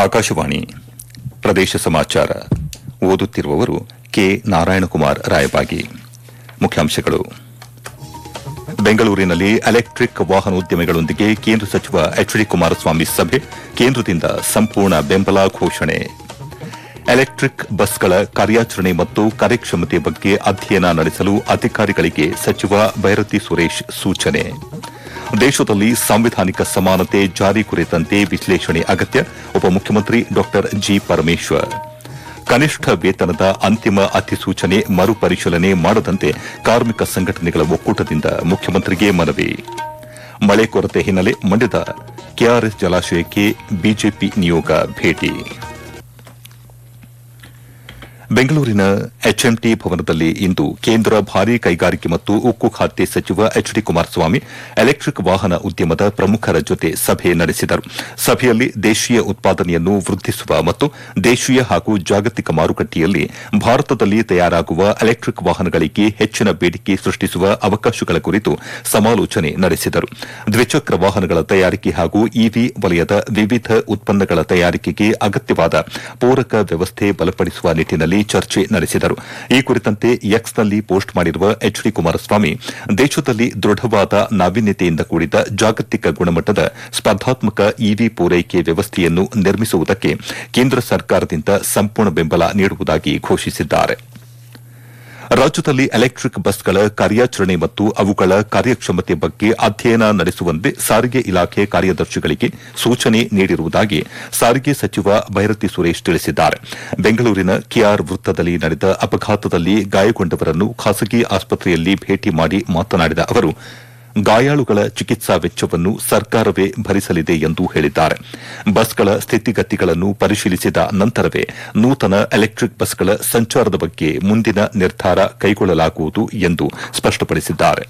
ಆಕಾಶವಾಣಿ ಪ್ರದೇಶ ಸಮಾಚಾರ ಓದುತ್ತಿರುವವರು ಕೆ ನಾರಾಯಣಕುಮಾರ್ ರಾಯಬಾಗಿ ಮುಖ್ಯಾಂಶಗಳು ಬೆಂಗಳೂರಿನಲ್ಲಿ ಎಲೆಕ್ಟ್ರಿಕ್ ವಾಹನೋದ್ಯಮಿಗಳೊಂದಿಗೆ ಕೇಂದ್ರ ಸಚಿವ ಎಚ್ ಡಿ ಕುಮಾರಸ್ವಾಮಿ ಸಭೆ ಕೇಂದ್ರದಿಂದ ಸಂಪೂರ್ಣ ಬೆಂಬಲ ಘೋಷಣೆ ಎಲೆಕ್ಟ್ರಿಕ್ ಬಸ್ಗಳ ಕಾರ್ಯಾಚರಣೆ ಮತ್ತು ಕಾರ್ಯಕ್ಷಮತೆ ಬಗ್ಗೆ ಅಧ್ಯಯನ ನಡೆಸಲು ಅಧಿಕಾರಿಗಳಿಗೆ ಸಚಿವ ಭೈರತಿ ಸುರೇಶ್ ಸೂಚನೆ ದೇಶದಲ್ಲಿ ಸಾಂವಿಧಾನಿಕ ಸಮಾನತೆ ಜಾರಿ ಕುರಿತಂತೆ ವಿಶ್ಲೇಷಣೆ ಅಗತ್ಯ ಉಪಮುಖ್ಯಮಂತ್ರಿ ಡಾ ಜಿ ಪರಮೇಶ್ವರ್ ಕನಿಷ್ಠ ವೇತನದ ಅಂತಿಮ ಅಧಿಸೂಚನೆ ಮರುಪರಿಶೀಲನೆ ಮಾಡದಂತೆ ಕಾರ್ಮಿಕ ಸಂಘಟನೆಗಳ ಒಕ್ಕೂಟದಿಂದ ಮುಖ್ಯಮಂತ್ರಿಗೆ ಮನವಿ ಮಳೆ ಕೊರತೆ ಹಿನ್ನೆಲೆ ಮಂಡ್ಯದ ಕೆಆರ್ಎಸ್ ಜಲಾಶಯಕ್ಕೆ ಬಿಜೆಪಿ ನಿಯೋಗ ಭೇಟಿ ಬೆಂಗಳೂರಿನ ಎಚ್ಎಂಟಿ ಭವನದಲ್ಲಿ ಇಂದು ಕೇಂದ್ರ ಭಾರೀ ಕೈಗಾರಿಕೆ ಮತ್ತು ಉಕ್ಕು ಖಾತೆ ಸಚಿವ ಎಚ್ ಡಿ ಕುಮಾರಸ್ವಾಮಿ ಎಲೆಕ್ಟ್ರಿಕ್ ವಾಹನ ಉದ್ಯಮದ ಪ್ರಮುಖರ ಜೊತೆ ಸಭೆ ನಡೆಸಿದರು ಸಭೆಯಲ್ಲಿ ದೇಶೀಯ ಉತ್ಪಾದನೆಯನ್ನು ವೃದ್ಧಿಸುವ ಮತ್ತು ದೇಶೀಯ ಹಾಗೂ ಜಾಗತಿಕ ಮಾರುಕಟ್ಟೆಯಲ್ಲಿ ಭಾರತದಲ್ಲಿ ತಯಾರಾಗುವ ಎಲೆಕ್ಟ್ರಿಕ್ ವಾಹನಗಳಿಗೆ ಹೆಚ್ಚಿನ ಬೇಡಿಕೆ ಸೃಷ್ಟಿಸುವ ಅವಕಾಶಗಳ ಕುರಿತು ಸಮಾಲೋಚನೆ ನಡೆಸಿದರು ದ್ವಿಚಕ್ರ ವಾಹನಗಳ ತಯಾರಿಕೆ ಹಾಗೂ ಇವಿ ವಲಯದ ವಿವಿಧ ಉತ್ಪನ್ನಗಳ ತಯಾರಿಕೆಗೆ ಅಗತ್ಯವಾದ ಪೂರಕ ವ್ಯವಸ್ಥೆ ಬಲಪಡಿಸುವ ನಿಟ್ಟಿನಲ್ಲಿ ಚರ್ಚೆ ನಡೆಸಿದರು ಈ ಕುರಿತಂತೆ ಎಕ್ಸ್ನಲ್ಲಿ ಪೋಸ್ಟ್ ಮಾಡಿರುವ ಎಚ್ ಡಿ ಕುಮಾರಸ್ವಾಮಿ ದೇಶದಲ್ಲಿ ದೃಢವಾದ ನಾವೀನ್ಯತೆಯಿಂದ ಕೂಡಿದ ಜಾಗತಿಕ ಗುಣಮಟ್ಟದ ಸ್ಪರ್ಧಾತ್ಮಕ ಇವಿ ಪೂರೈಕೆ ವ್ಯವಸ್ಥೆಯನ್ನು ನಿರ್ಮಿಸುವುದಕ್ಕೆ ಕೇಂದ್ರ ಸರ್ಕಾರದಿಂದ ಸಂಪೂರ್ಣ ಬೆಂಬಲ ನೀಡುವುದಾಗಿ ಘೋಷಿಸಿದ್ದಾರೆ ರಾಜ್ಯದಲ್ಲಿ ಎಲೆಕ್ಟ್ರಿಕ್ ಬಸ್ಗಳ ಕಾರ್ಯಾಚರಣೆ ಮತ್ತು ಅವುಗಳ ಕಾರ್ಯಕ್ಷಮತೆ ಬಗ್ಗೆ ಅಧ್ಯಯನ ನಡೆಸುವಂತೆ ಸಾರಿಗೆ ಇಲಾಖೆ ಕಾರ್ಯದರ್ಶಿಗಳಿಗೆ ಸೂಚನೆ ನೀಡಿರುವುದಾಗಿ ಸಾರಿಗೆ ಸಚಿವ ಭೈರತಿ ಸುರೇಶ್ ತಿಳಿಸಿದ್ದಾರೆ ಬೆಂಗಳೂರಿನ ಕೆಆರ್ ವೃತ್ತದಲ್ಲಿ ನಡೆದ ಅಪಘಾತದಲ್ಲಿ ಗಾಯಗೊಂಡವರನ್ನು ಖಾಸಗಿ ಆಸ್ಪತ್ರೆಯಲ್ಲಿ ಭೇಟಿ ಮಾಡಿ ಮಾತನಾಡಿದ ಅವರು ಗಾಯಾಳುಗಳ ಚಿಕಿತ್ಸಾ ವೆಚ್ಚವನ್ನು ಸರ್ಕಾರವೇ ಭರಿಸಲಿದೆ ಎಂದು ಹೇಳಿದ್ದಾರೆ ಬಸ್ಗಳ ಸ್ಥಿತಿಗತಿಗಳನ್ನು ಪರಿಶೀಲಿಸಿದ ನಂತರವೇ ನೂತನ ಎಲೆಕ್ಟ್ರಿಕ್ ಬಸ್ಗಳ ಸಂಚಾರದ ಬಗ್ಗೆ ಮುಂದಿನ ನಿರ್ಧಾರ ಕೈಗೊಳ್ಳಲಾಗುವುದು ಎಂದು ಸ್ಪಷ್ಟಪಡಿಸಿದ್ದಾರೆ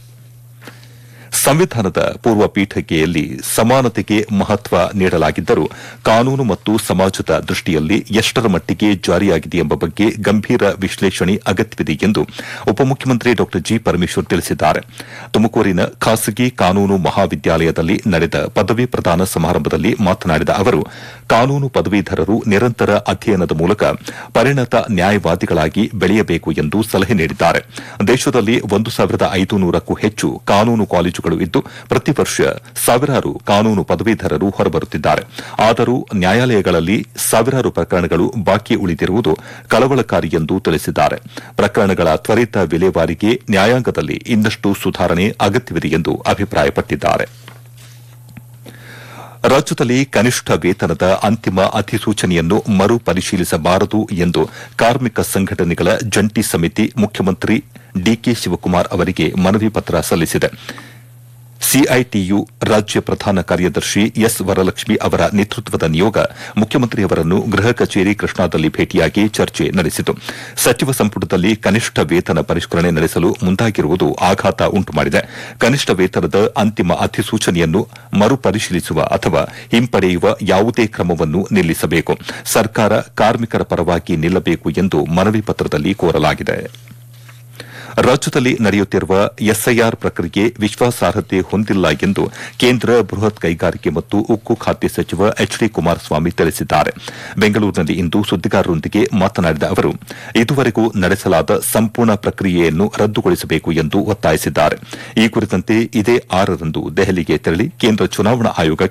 ಸಂವಿಧಾನದ ಪೂರ್ವ ಪೀಠಿಕೆಯಲ್ಲಿ ಸಮಾನತೆಗೆ ಮಹತ್ವ ನೀಡಲಾಗಿದ್ದರೂ ಕಾನೂನು ಮತ್ತು ಸಮಾಜದ ದೃಷ್ಟಿಯಲ್ಲಿ ಎಷ್ಟರ ಮಟ್ಟಿಗೆ ಜಾರಿಯಾಗಿದೆ ಎಂಬ ಬಗ್ಗೆ ಗಂಭೀರ ವಿಶ್ಲೇಷಣೆ ಅಗತ್ಯವಿದೆ ಎಂದು ಉಪಮುಖ್ಯಮಂತ್ರಿ ಡಾ ಜಿ ಪರಮೇಶ್ವರ್ ತಿಳಿಸಿದ್ದಾರೆ ತುಮಕೂರಿನ ಖಾಸಗಿ ಕಾನೂನು ಮಹಾವಿದ್ಯಾಲಯದಲ್ಲಿ ನಡೆದ ಪದವಿ ಪ್ರದಾನ ಸಮಾರಂಭದಲ್ಲಿ ಮಾತನಾಡಿದ ಅವರು ಕಾನೂನು ಪದವೀಧರರು ನಿರಂತರ ಅಧ್ಯಯನದ ಮೂಲಕ ಪರಿಣತ ನ್ಯಾಯವಾದಿಗಳಾಗಿ ಬೆಳೆಯಬೇಕು ಎಂದು ಸಲಹೆ ನೀಡಿದ್ದಾರೆ ದೇಶದಲ್ಲಿ ಒಂದು ಸಾವಿರದ ಐದು ನೂರಕ್ಕೂ ಹೆಚ್ಚು ಕಾನೂನು ಕಾಲೇಜುಗಳು ಇದ್ದು ಪ್ರತಿ ವರ್ಷ ಸಾವಿರಾರು ಕಾನೂನು ಪದವೀಧರರು ಹೊರಬರುತ್ತಿದ್ದಾರೆ ಆದರೂ ನ್ಯಾಯಾಲಯಗಳಲ್ಲಿ ಸಾವಿರಾರು ಪ್ರಕರಣಗಳು ಬಾಕಿ ಉಳಿದಿರುವುದು ಕಳವಳಕಾರಿ ಎಂದು ತಿಳಿಸಿದ್ದಾರೆ ಪ್ರಕರಣಗಳ ತ್ವರಿತ ವಿಲೇವಾರಿಗೆ ನ್ಯಾಯಾಂಗದಲ್ಲಿ ಇನ್ನಷ್ಟು ಸುಧಾರಣೆ ಅಗತ್ಯವಿದೆ ಎಂದು ಅಭಿಪ್ರಾಯಪಟ್ಟಿದ್ದಾರೆ ರಾಜ್ಯದಲ್ಲಿ ಕನಿಷ್ಠ ವೇತನದ ಅಂತಿಮ ಅಧಿಸೂಚನೆಯನ್ನು ಮರು ಪರಿಶೀಲಿಸಬಾರದು ಎಂದು ಕಾರ್ಮಿಕ ಸಂಘಟನೆಗಳ ಜಂಟಿ ಸಮಿತಿ ಮುಖ್ಯಮಂತ್ರಿ ಡಿಕೆ ಶಿವಕುಮಾರ್ ಅವರಿಗೆ ಮನವಿ ಪತ್ರ ಸಲ್ಲಿಸಿದೆ ಸಿಐಟಿಯು ರಾಜ್ಯ ಪ್ರಧಾನ ಕಾರ್ಯದರ್ಶಿ ಎಸ್ ವರಲಕ್ಷ್ಮಿ ಅವರ ನೇತೃತ್ವದ ನಿಯೋಗ ಮುಖ್ಯಮಂತ್ರಿಯವರನ್ನು ಗೃಹ ಕಚೇರಿ ಕೃಷ್ಣಾದಲ್ಲಿ ಭೇಟಿಯಾಗಿ ಚರ್ಚೆ ನಡೆಸಿತು ಸಚಿವ ಸಂಪುಟದಲ್ಲಿ ಕನಿಷ್ಠ ವೇತನ ಪರಿಷ್ಕರಣೆ ನಡೆಸಲು ಮುಂದಾಗಿರುವುದು ಆಘಾತ ಉಂಟುಮಾಡಿದೆ ಕನಿಷ್ಠ ವೇತನದ ಅಂತಿಮ ಅಧಿಸೂಚನೆಯನ್ನು ಮರುಪರಿಶೀಲಿಸುವ ಅಥವಾ ಹಿಂಪಡೆಯುವ ಯಾವುದೇ ಕ್ರಮವನ್ನು ನಿಲ್ಲಿಸಬೇಕು ಸರ್ಕಾರ ಕಾರ್ಮಿಕರ ಪರವಾಗಿ ನಿಲ್ಲಬೇಕು ಎಂದು ಮನವಿ ಪತ್ರದಲ್ಲಿ ಕೋರಲಾಗಿದೆ ರಾಜ್ಯದಲ್ಲಿ ನಡೆಯುತ್ತಿರುವ ಎಸ್ಐಆರ್ ಪ್ರಕ್ರಿಯೆ ವಿಶ್ವಾಸಾರ್ಹತೆ ಹೊಂದಿಲ್ಲ ಎಂದು ಕೇಂದ್ರ ಬೃಹತ್ ಕೈಗಾರಿಕೆ ಮತ್ತು ಉಕ್ಕು ಖಾತೆ ಸಚಿವ ಎಚ್ ಡಿ ಕುಮಾರಸ್ವಾಮಿ ತಿಳಿಸಿದ್ದಾರೆ ಬೆಂಗಳೂರಿನಲ್ಲಿಂದು ಸುದ್ದಿಗಾರರೊಂದಿಗೆ ಮಾತನಾಡಿದ ಅವರು ಇದುವರೆಗೂ ನಡೆಸಲಾದ ಸಂಪೂರ್ಣ ಪ್ರಕ್ರಿಯೆಯನ್ನು ರದ್ದುಗೊಳಿಸಬೇಕು ಎಂದು ಒತ್ತಾಯಿಸಿದ್ದಾರೆ ಈ ಕುರಿತಂತೆ ಇದೇ ಆರರಂದು ದೆಹಲಿಗೆ ತೆರಳಿ ಕೇಂದ್ರ ಚುನಾವಣಾ ಆಯೋಗ